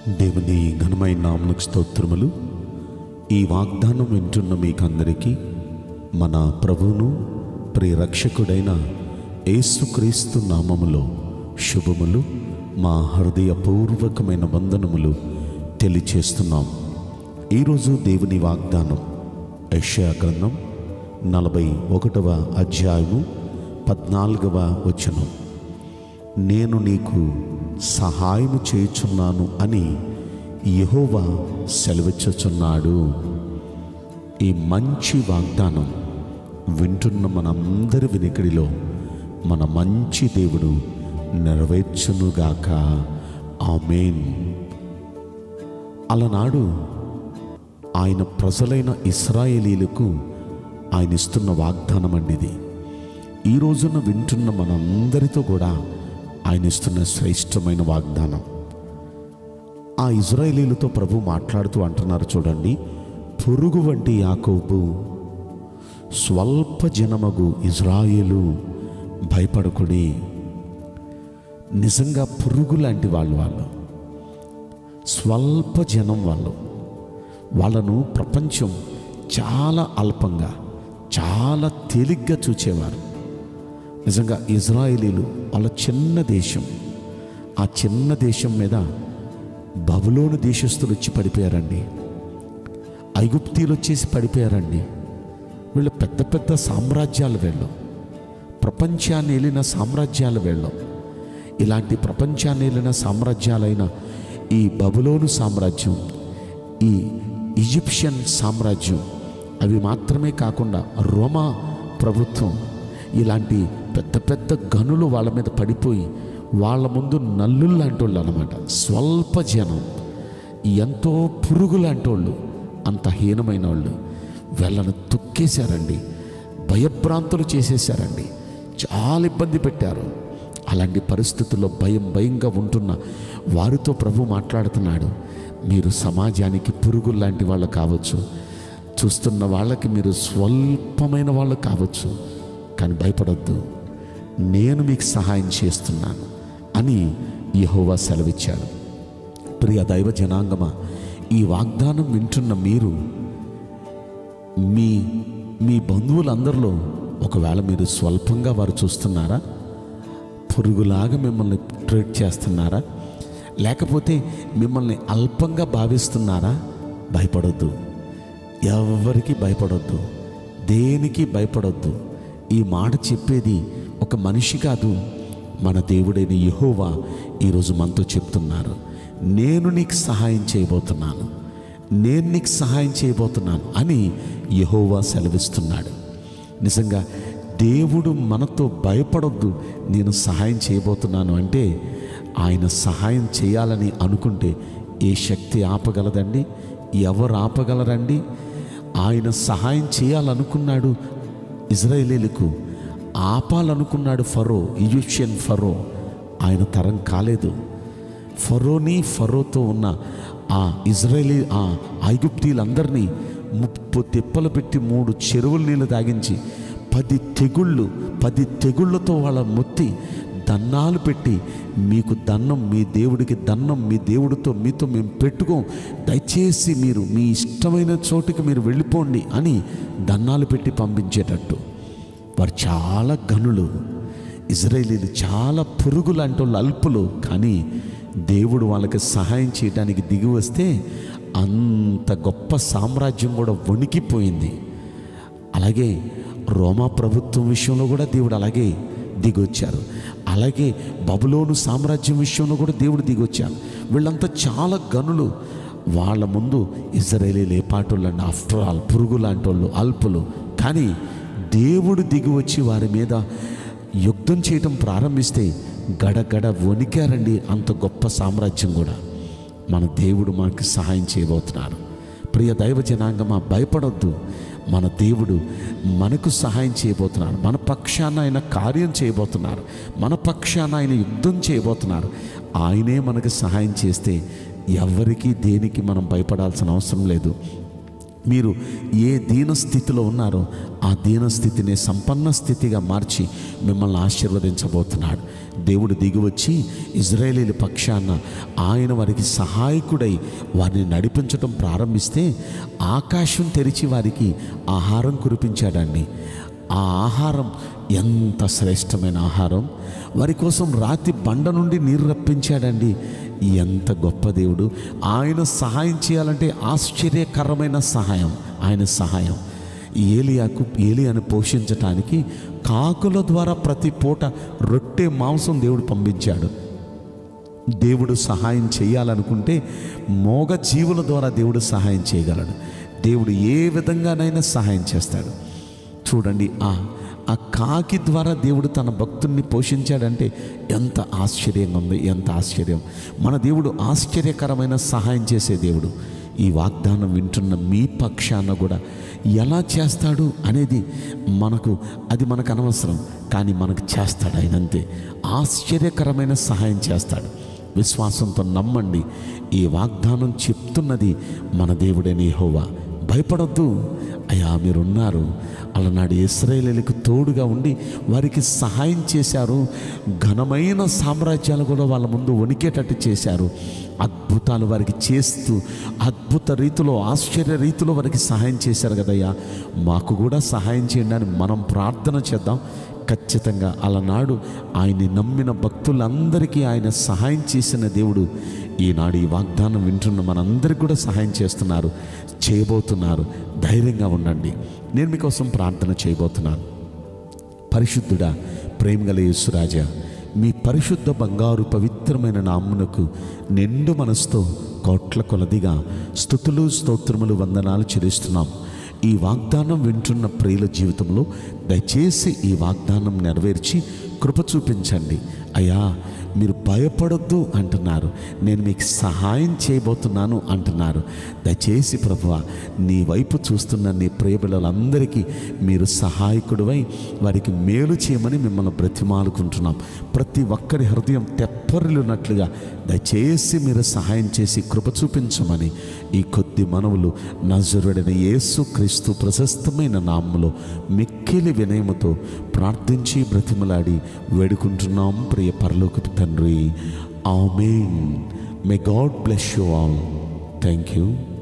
దేవుని ఘనమైన నామకు స్తోత్రములు ఈ వాగ్దానం వింటున్న మీకందరికీ మన ప్రభువును ప్రియరక్షకుడైన యేసుక్రీస్తు నామములో శుభములు మా హృదయపూర్వకమైన వందనములు తెలియచేస్తున్నాం ఈరోజు దేవుని వాగ్దానం యెషయా గ్రంథం నలభై ఒకటవ అధ్యాయము పద్నాలుగవ వచనం నేను నీకు సహాయము చేయుచున్నాను అని యెహోవా సెలవిచ్చుచున్నాడు ఈ మంచి వాగ్దానం వింటున్న మనందరి వినికిడిలో మన మంచి దేవుడు నెరవేర్చునుగాక ఆమెన్ అలనాడు ఆయన ప్రజలైన ఇస్రాయేలీలకు ఆయన ఇస్తున్న వాగ్దానం అండి ఇది ఈ రోజున వింటున్న మనందరితో కూడా ఆయన ఇస్తున్న శ్రేష్టమైన వాగ్దానం ఆ ఇజ్రాయేలీలతో ప్రభు మాట్లాడుతూ అంటున్నారు చూడండి పురుగు వంటి యాకోబు స్వల్ప జనమగు ఇజ్రాయేలు భయపడకుడి నిజంగా పురుగు లాంటి వాళ్ళు వాళ్ళు స్వల్ప జనం వాళ్ళు వాళ్ళను ప్రపంచం చాలా అల్పంగా చాలా తేలిగ్గా చూచేవారు నిజంగా ఇజ్రాయేలీలు వాళ్ళ చిన్న దేశం ఆ చిన్న దేశం మీద బబులోను దేశస్తులు వచ్చి పడిపోయారండి ఐగుప్తీలు వచ్చేసి పడిపోయారండి వీళ్ళు పెద్ద పెద్ద సామ్రాజ్యాలు వీళ్ళు ప్రపంచాన్ని వెళ్ళిన సామ్రాజ్యాలు వీళ్ళు ఇలాంటి ప్రపంచాన్ని వెళ్ళిన సామ్రాజ్యాలైన ఈ బబులోను సామ్రాజ్యం ఈ ఈజిప్షియన్ సామ్రాజ్యం అవి మాత్రమే కాకుండా రోమా ప్రభుత్వం ఇలాంటి పెద్ద పెద్ద గనులు వాళ్ళ మీద పడిపోయి వాళ్ళ ముందు నల్లు లాంటి వాళ్ళు అనమాట స్వల్ప జనం ఎంతో పురుగు లాంటి వాళ్ళు అంత హీనమైన వాళ్ళు వీళ్ళను తొక్కేశారండి భయభ్రాంతులు చేసేసారండి చాలా ఇబ్బంది పెట్టారు అలాంటి పరిస్థితుల్లో భయం భయంగా ఉంటున్న వారితో ప్రభు మాట్లాడుతున్నాడు మీరు సమాజానికి పురుగులు లాంటి వాళ్ళు కావచ్చు చూస్తున్న వాళ్ళకి మీరు స్వల్పమైన వాళ్ళు కావచ్చు కానీ భయపడొద్దు నేను మీకు సహాయం చేస్తున్నాను అని యహోవా సెలవిచ్చాడు ప్రియ దైవ జనాంగమా ఈ వాగ్దానం వింటున్న మీరు మీ మీ బంధువులందరిలో ఒకవేళ మీరు స్వల్పంగా వారు చూస్తున్నారా పురుగులాగా మిమ్మల్ని ట్రీట్ చేస్తున్నారా లేకపోతే మిమ్మల్ని అల్పంగా భావిస్తున్నారా భయపడొద్దు ఎవరికి భయపడొద్దు దేనికి భయపడొద్దు ఈ మాట చెప్పేది ఒక మనిషి కాదు మన దేవుడైన యెహోవా ఈరోజు మనతో చెప్తున్నారు నేను నీకు సహాయం చేయబోతున్నాను నేను నీకు సహాయం చేయబోతున్నాను అని యెహోవా సెలవిస్తున్నాడు నిజంగా దేవుడు మనతో భయపడొద్దు నేను సహాయం చేయబోతున్నాను అంటే ఆయన సహాయం చేయాలని అనుకుంటే ఏ శక్తి ఆపగలదండి ఎవరు ఆపగలరండి ఆయన సహాయం చేయాలనుకున్నాడు ఇజ్రాయేలీలకు ఆపాలనుకున్నాడు ఫరో ఈజిప్షియన్ ఫరో ఆయన తరం కాలేదు ఫరోని ఫరోతో ఉన్న ఆ ఇజ్రాయేలీ ఆ ఐగుప్తీలందరినీ ముప్పు తిప్పలు పెట్టి మూడు చెరువుల నీళ్ళు తాగించి పది తెగుళ్ళు పది తెగుళ్ళతో వాళ్ళ మొత్తి దన్నాలు పెట్టి మీకు దన్నం మీ దేవుడికి దన్నం మీ దేవుడితో మీతో మేము పెట్టుకోం దయచేసి మీరు మీ ఇష్టమైన చోటుకి మీరు వెళ్ళిపోండి అని దన్నాలు పెట్టి పంపించేటట్టు వారు చాలా గనులు ఇజ్రాయేలీలు చాలా పురుగు లాంటి వాళ్ళు అల్పులు కానీ దేవుడు వాళ్ళకి సహాయం చేయడానికి దిగి వస్తే అంత గొప్ప సామ్రాజ్యం కూడా వణికిపోయింది అలాగే రోమా ప్రభుత్వం విషయంలో కూడా దేవుడు అలాగే దిగొచ్చారు అలాగే బబులోను సామ్రాజ్యం విషయంలో కూడా దేవుడు దిగొచ్చారు వీళ్ళంతా చాలా గనులు వాళ్ళ ముందు ఇజ్రాయేలీ లేపాటోళ్ళండి ఆఫ్టర్ ఆల్ పురుగు లాంటి వాళ్ళు అల్పులు కానీ దేవుడు దిగి వచ్చి వారి మీద యుద్ధం చేయటం ప్రారంభిస్తే గడగడ వణికారండి అంత గొప్ప సామ్రాజ్యం కూడా మన దేవుడు మనకి సహాయం చేయబోతున్నారు ప్రియ దైవ జనాంగమా భయపడొద్దు మన దేవుడు మనకు సహాయం చేయబోతున్నారు మన పక్షాన ఆయన కార్యం చేయబోతున్నారు మన పక్షాన ఆయన యుద్ధం చేయబోతున్నారు ఆయనే మనకు సహాయం చేస్తే ఎవరికి దేనికి మనం భయపడాల్సిన అవసరం లేదు మీరు ఏ దీన స్థితిలో ఉన్నారో ఆ దీన స్థితిని సంపన్న స్థితిగా మార్చి మిమ్మల్ని ఆశీర్వదించబోతున్నాడు దేవుడు దిగివచ్చి ఇజ్రాయేలీల పక్షాన ఆయన వారికి సహాయకుడై వారిని నడిపించడం ప్రారంభిస్తే ఆకాశం తెరిచి వారికి ఆహారం కురిపించాడండి ఆ ఆహారం ఎంత శ్రేష్టమైన ఆహారం వారి కోసం రాతి బండ నుండి నీరు రప్పించాడండి ఎంత గొప్ప దేవుడు ఆయన సహాయం చేయాలంటే ఆశ్చర్యకరమైన సహాయం ఆయన సహాయం ఏలియాకు ఏలియాను పోషించటానికి కాకుల ద్వారా ప్రతి పూట రొట్టె మాంసం దేవుడు పంపించాడు దేవుడు సహాయం చేయాలనుకుంటే మోగ జీవుల ద్వారా దేవుడు సహాయం చేయగలడు దేవుడు ఏ విధంగానైనా సహాయం చేస్తాడు చూడండి ఆ ఆ కాకి ద్వారా దేవుడు తన భక్తుల్ని పోషించాడంటే ఎంత ఆశ్చర్యంగా ఉంది ఎంత ఆశ్చర్యం మన దేవుడు ఆశ్చర్యకరమైన సహాయం చేసే దేవుడు ఈ వాగ్దానం వింటున్న మీ పక్షాన కూడా ఎలా చేస్తాడు అనేది మనకు అది మనకు అనవసరం కానీ మనకు చేస్తాడు ఆయన అంతే ఆశ్చర్యకరమైన సహాయం చేస్తాడు విశ్వాసంతో నమ్మండి ఈ వాగ్దానం చెప్తున్నది మన దేవుడని హోవా భయపడొద్దు అయ్యా మీరున్నారు అలనాడు ఇస్రాయేలీలకు తోడుగా ఉండి వారికి సహాయం చేశారు ఘనమైన సామ్రాజ్యాలు కూడా వాళ్ళ ముందు వణికేటట్టు చేశారు అద్భుతాలు వారికి చేస్తూ అద్భుత రీతిలో ఆశ్చర్య రీతిలో వారికి సహాయం చేశారు కదయ్యా మాకు కూడా సహాయం చేయండి అని మనం ప్రార్థన చేద్దాం ఖచ్చితంగా అలనాడు ఆయన్ని నమ్మిన భక్తులందరికీ ఆయన సహాయం చేసిన దేవుడు ఈనాడు ఈ వాగ్దానం వింటున్న మనందరికీ కూడా సహాయం చేస్తున్నారు చేయబోతున్నారు ధైర్యంగా ఉండండి నేను మీకోసం ప్రార్థన చేయబోతున్నాను పరిశుద్ధుడా ప్రేమగల యేసురాజా మీ పరిశుద్ధ బంగారు పవిత్రమైన నామ్మునకు నిండు మనసుతో కోట్ల కొలదిగా స్థుతులు స్తోత్రములు వందనాలు చెల్లిస్తున్నాం ఈ వాగ్దానం వింటున్న ప్రియుల జీవితంలో దయచేసి ఈ వాగ్దానం నెరవేర్చి కృప చూపించండి అయ్యా మీరు భయపడొద్దు అంటున్నారు నేను మీకు సహాయం చేయబోతున్నాను అంటున్నారు దయచేసి ప్రభువ నీ వైపు చూస్తున్న నీ ప్రియబిళ్ళలందరికీ మీరు సహాయకుడివై వారికి మేలు చేయమని మిమ్మల్ని బ్రతిమాలుకుంటున్నాం ప్రతి ఒక్కరి హృదయం తెప్పరిల్లున్నట్లుగా దయచేసి మీరు సహాయం చేసి కృప చూపించమని ఈ కొద్ది మనవులు నజరుడైన యేసు క్రీస్తు ప్రశస్తమైన నామములో మిక్కిలి వినయముతో ప్రార్థించి బ్రతిమలాడి వేడుకుంటున్నాం ప్రియ పరలోకపు తండ్రి amen may God bless you all thank you